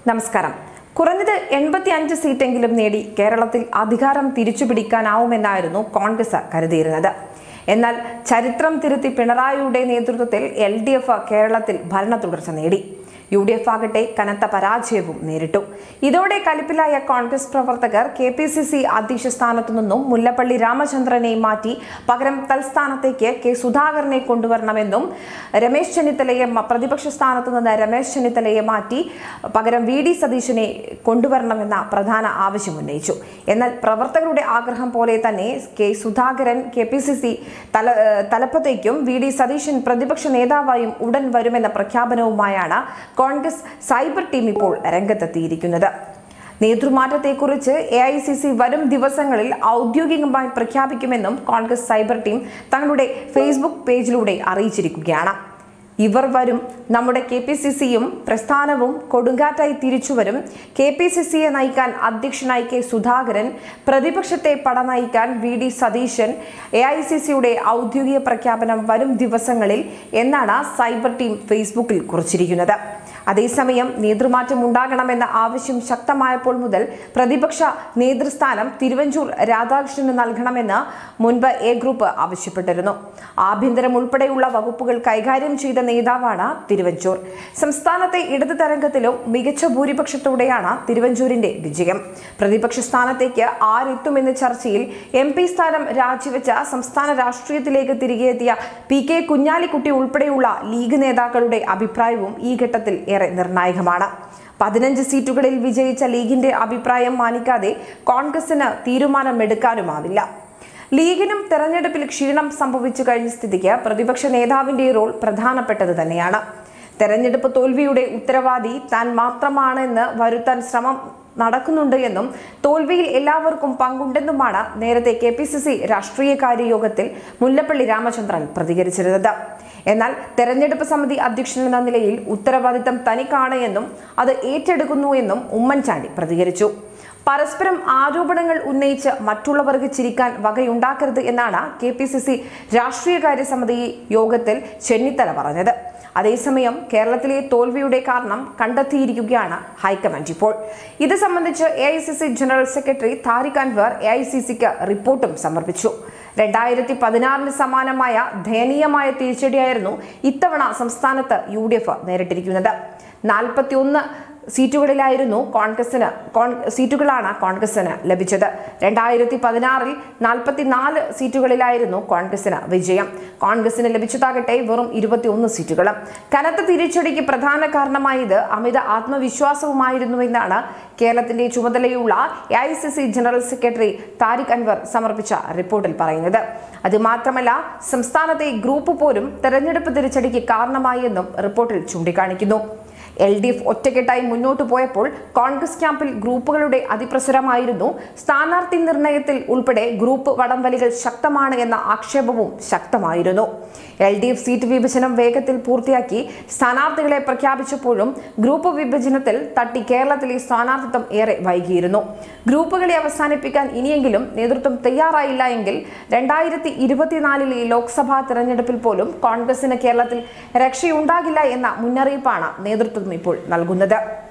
നമസ്കാരം കുറഞ്ഞത് എൺപത്തി അഞ്ച് സീറ്റെങ്കിലും നേടി കേരളത്തിൽ അധികാരം തിരിച്ചുപിടിക്കാനാവുമെന്നായിരുന്നു കോൺഗ്രസ് കരുതിയിരുന്നത് എന്നാൽ ചരിത്രം തിരുത്തി പിണറായിയുടെ നേതൃത്വത്തിൽ എൽ ഡി എഫ് കേരളത്തിൽ ഭരണ തുടർച്ച നേടി യു ഡി എഫ് ആകട്ടെ കനത്ത പരാജയവും നേരിട്ടു ഇതോടെ കലിപ്പിലായ കോൺഗ്രസ് പ്രവർത്തകർ കെ പി സി സി അധ്യക്ഷ സ്ഥാനത്തു നിന്നും മുല്ലപ്പള്ളി രാമചന്ദ്രനെ മാറ്റി പകരം തൽസ്ഥാനത്തേക്ക് കെ സുധാകരനെ കൊണ്ടുവരണമെന്നും രമേശ് ചെന്നിത്തലയെ മ- പ്രതിപക്ഷ സ്ഥാനത്തു നിന്ന് രമേശ് ചെന്നിത്തലയെ മാറ്റി പകരം വി ഡി സതീശനെ കൊണ്ടുവരണമെന്ന പ്രധാന ആവശ്യം ഉന്നയിച്ചു എന്നാൽ പ്രവർത്തകരുടെ ആഗ്രഹം പോലെ തന്നെ K Sudhakaran K P C C തല ഏഹ് തലപ്പത്തേക്കും വി ഡി സതീശൻ പ്രതിപക്ഷ നേതാവായും ഉടൻ വരുമെന്ന പ്രഖ്യാപനവുമായാണ് കോൺഗ്രസ് സൈബർ ടീം ഇപ്പോൾ രംഗത്തെത്തിയിരിക്കുന്നത് നേതൃമാറ്റത്തെക്കുറിച്ച് എ ഐ സി സി വരും ദിവസങ്ങളിൽ ഔദ്യോഗികമായി പ്രഖ്യാപിക്കുമെന്നും കോൺഗ്രസ് സൈബർ ടീം തങ്ങളുടെ ഫേസ്ബുക്ക് പേജിലൂടെ അറിയിച്ചിരിക്കുകയാണ് ഇവർ വരും നമ്മുടെ കെ പി സി സിയും പ്രസ്ഥാനവും കൊടുങ്കാറ്റായി തിരിച്ചുവരും കെ പി സി സിയെ നയിക്കാൻ അധ്യക്ഷനായി കെ സുധാകരൻ പ്രതിപക്ഷത്തെ പട നയിക്കാൻ V D Satheesan A I C സിയുടെ ഔദ്യോഗിക പ്രഖ്യാപനം വരും ദിവസങ്ങളിൽ എന്നാണ് സൈബർ ടീം ഫേസ്ബുക്കിൽ കുറിച്ചിരിക്കുന്നത് അതേസമയം നേതൃമാറ്റം ഉണ്ടാകണമെന്ന ആവശ്യം ശക്തമായപ്പോൾ മുതൽ പ്രതിപക്ഷ നേതൃസ്ഥാനം തിരുവഞ്ചൂർ രാധാകൃഷ്ണന് നൽകണമെന്ന് മുൻപ് എ ഗ്രൂപ്പ് ആവശ്യപ്പെട്ടിരുന്നു ആഭ്യന്തരം ഉൾപ്പെടെയുള്ള വകുപ്പുകൾ കൈകാര്യം ചെയ്ത നേതാവാണ് തിരുവഞ്ചൂർ സംസ്ഥാനത്തെ ഇടത് തരംഗത്തിലും മികച്ച ഭൂരിപക്ഷത്തോടെയാണ് തിരുവഞ്ചൂരിന്റെ വിജയം പ്രതിപക്ഷ സ്ഥാനത്തേക്ക് ആരെത്തുമെന്ന ചർച്ചയിൽ എം പി സ്ഥാനം രാജിവെച്ച സംസ്ഥാന രാഷ്ട്രീയത്തിലേക്ക് തിരികെ എത്തിയ പി കെ കുഞ്ഞാലിക്കുട്ടി ഉൾപ്പെടെയുള്ള ലീഗ് നേതാക്കളുടെ അഭിപ്രായവും ഈ ഘട്ടത്തിൽ ഏറെ നിർണായകമാണ് പതിനഞ്ച് സീറ്റുകളിൽ വിജയിച്ച ലീഗിന്റെ അഭിപ്രായം മാനിക്കാതെ കോൺഗ്രസിന് തീരുമാനമെടുക്കാനുമാവില്ല ലീഗിനും തെരഞ്ഞെടുപ്പിൽ ക്ഷീണം സംഭവിച്ചു കഴിഞ്ഞ സ്ഥിതിക്ക് പ്രതിപക്ഷ നേതാവിന്റെ റോൾ പ്രധാനപ്പെട്ടത് തന്നെയാണ് തെരഞ്ഞെടുപ്പ് തോൽവിയുടെ ഉത്തരവാദി താൻ മാത്രമാണെന്ന് വരുത്താൻ ശ്രമം നടക്കുന്നുണ്ട് എന്നും തോൽവിയിൽ എല്ലാവർക്കും പങ്കുണ്ടെന്നുമാണ് നേരത്തെ കെ പി സി സി രാഷ്ട്രീയകാര്യ യോഗത്തിൽ മുല്ലപ്പള്ളി രാമചന്ദ്രൻ പ്രതികരിച്ചിരുന്നത് എന്നാൽ തെരഞ്ഞെടുപ്പ് സമിതി അധ്യക്ഷൻ എന്ന നിലയിൽ ഉത്തരവാദിത്തം തനിക്കാണ് എന്നും അത് ഏറ്റെടുക്കുന്നു എന്നും ഉമ്മൻചാണ്ടി പ്രതികരിച്ചു പരസ്പരം ആരോപണങ്ങൾ ഉന്നയിച്ച് മറ്റുള്ളവർക്ക് ചിരിക്കാൻ വകയുണ്ടാക്കരുത് എന്നാണ് കെ പി സി സി രാഷ്ട്രീയകാര്യ സമിതി യോഗത്തിൽ ചെന്നിത്തല പറഞ്ഞത് അതേസമയം കേരളത്തിലെ തോൽവിയുടെ കാരണം കണ്ടെത്തിയിരിക്കുകയാണ് ഹൈക്കമാൻഡ് ഇപ്പോൾ ഇത് സംബന്ധിച്ച് A I C C general secretary Tariq Anwar A I C സിക്ക് റിപ്പോർട്ടും സമർപ്പിച്ചു രണ്ടായിരത്തി പതിനാറിന് സമാനമായ ദയനീയമായ തിരിച്ചടിയായിരുന്നു ഇത്തവണ സംസ്ഥാനത്ത് യു ഡി എഫ് നേരിട്ടിരിക്കുന്നത് നാൽപ്പത്തിയൊന്ന് സീറ്റുകളിലായിരുന്നു കോൺഗ്രസിന് കോൺ സീറ്റുകളാണ് കോൺഗ്രസിന് ലഭിച്ചത് രണ്ടായിരത്തി പതിനാറിൽ നാൽപ്പത്തിനാല് സീറ്റുകളിലായിരുന്നു കോൺഗ്രസിന് വിജയം കോൺഗ്രസിന് ലഭിച്ചതാകട്ടെ വെറും ഇരുപത്തിയൊന്ന് സീറ്റുകൾ കനത്ത തിരിച്ചടിക്ക് പ്രധാന കാരണമായത് അമിത ആത്മവിശ്വാസവുമായിരുന്നുവെന്നാണ് കേരളത്തിന്റെ ചുമതലയുള്ള A I C C general secretary Tariq Anwar സമർപ്പിച്ച റിപ്പോർട്ടിൽ പറയുന്നത് അത് മാത്രമല്ല സംസ്ഥാനത്തെ ഗ്രൂപ്പ് പോലും തെരഞ്ഞെടുപ്പ് തിരിച്ചടിക്ക് കാരണമായി എന്നും റിപ്പോർട്ടിൽ ചൂണ്ടിക്കാണിക്കുന്നു എൽ ഡി എഫ് ഒറ്റക്കെട്ടായി മുന്നോട്ട് പോയപ്പോൾ കോൺഗ്രസ് ക്യാമ്പിൽ ഗ്രൂപ്പുകളുടെ അതിപ്രസരമായിരുന്നു സ്ഥാനാർത്ഥി നിർണയത്തിൽ ഉൾപ്പെടെ ഗ്രൂപ്പ് വടംവലികൾ ശക്തമാണ് എന്ന ആക്ഷേപവും ശക്തമായിരുന്നു എൽ ഡി എഫ് സീറ്റ് വിഭജനം വേഗത്തിൽ പൂർത്തിയാക്കി സ്ഥാനാർത്ഥികളെ പ്രഖ്യാപിച്ചപ്പോഴും ഗ്രൂപ്പ് വിഭജനത്തിൽ തട്ടി കേരളത്തിലെ സ്ഥാനാർത്ഥിത്വം ഏറെ വൈകിയിരുന്നു ഗ്രൂപ്പുകളെ അവസാനിപ്പിക്കാൻ ഇനിയെങ്കിലും നേതൃത്വം തയ്യാറായില്ല എങ്കിൽ രണ്ടായിരത്തി ഇരുപത്തിനാലിലെ ലോക്സഭാ തെരഞ്ഞെടുപ്പിൽ പോലും കോൺഗ്രസിന് കേരളത്തിൽ രക്ഷയുണ്ടാകില്ല എന്ന മുന്നറിയിപ്പാണ് നേതൃത്വം ഇപ്പോൾ നൽകുന്നത്